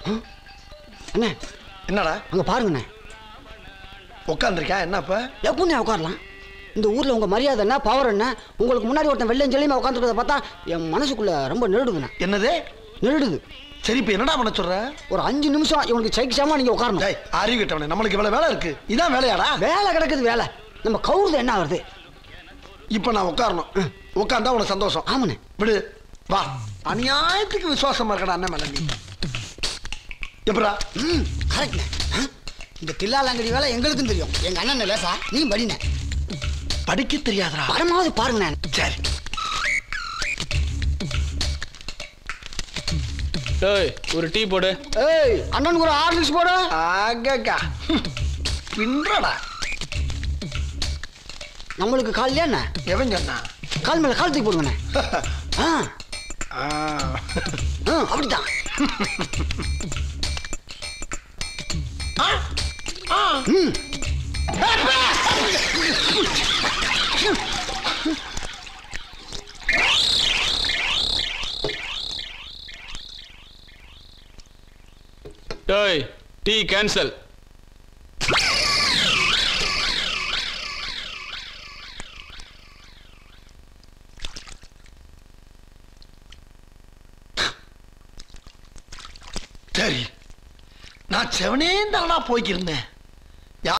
அண்ணே என்னடா அங்க பாருங்கண்ணே உட்காந்துருக்கா என்ன இப்ப எப்படிண்ணே உட்காரலாம் இந்த ஊர்ல உங்க மரியாதை என்ன பவர் என்ன உங்களுக்கு முன்னாடி ஒருத்தன் வெள்ளம் சொல்லியுமா உட்காந்துருக்கத பார்த்தா என் மனசுக்குள்ள ரொம்ப நெருடுதுண்ணே என்னது நெருடுது சரி இப்ப என்னடா பண்ண சொல்ற ஒரு அஞ்சு நிமிஷம் இவனுக்கு சைக்கிசாமா நீங்க உட்காரணும் டேய் அறிவு கிட்டவனே நம்மளுக்கு இவ்வளவு வேலை இருக்கு இதான் வேலையாடா வேலை கிடக்குது வேலை நம்ம கவுருது என்ன ஆகுது இப்ப நான் உட்காரணும் உட்கார்ந்தா உனக்கு சந்தோஷம் ஆமாண்ணே விடு வா அநியாயத்துக்கு விசுவாசமா இருக்கடா அண்ணன் மேல நீ எப்படா ம் கரெக்ட்ண்ணே ஆ? இந்த தில்லாலங்கடி வேலை எங்களுக்கும் தெரியும் எங்க அண்ணன் லேசா நீ படிண்ணே படிக்க தெரியாதடா படமாவது பாருங்கண்ணே சரி டேய் ஒரு டீ போடு ஏய் அண்ணனுக்கு ஒரு ஆர்லிக்ஸ் போடு ஆகக்கா பின்றடா நம்மளுக்கு கால் என்ன எவன் சொன்னா கால் மேல கால் தூக்கி போடுங்கண்ணே ஆ ஆ. ஆ அப்படித்தான் ம் டேய் டீ கேன்சல் சரி நான் செவனே தானடா போய்க்கிருந்தேன்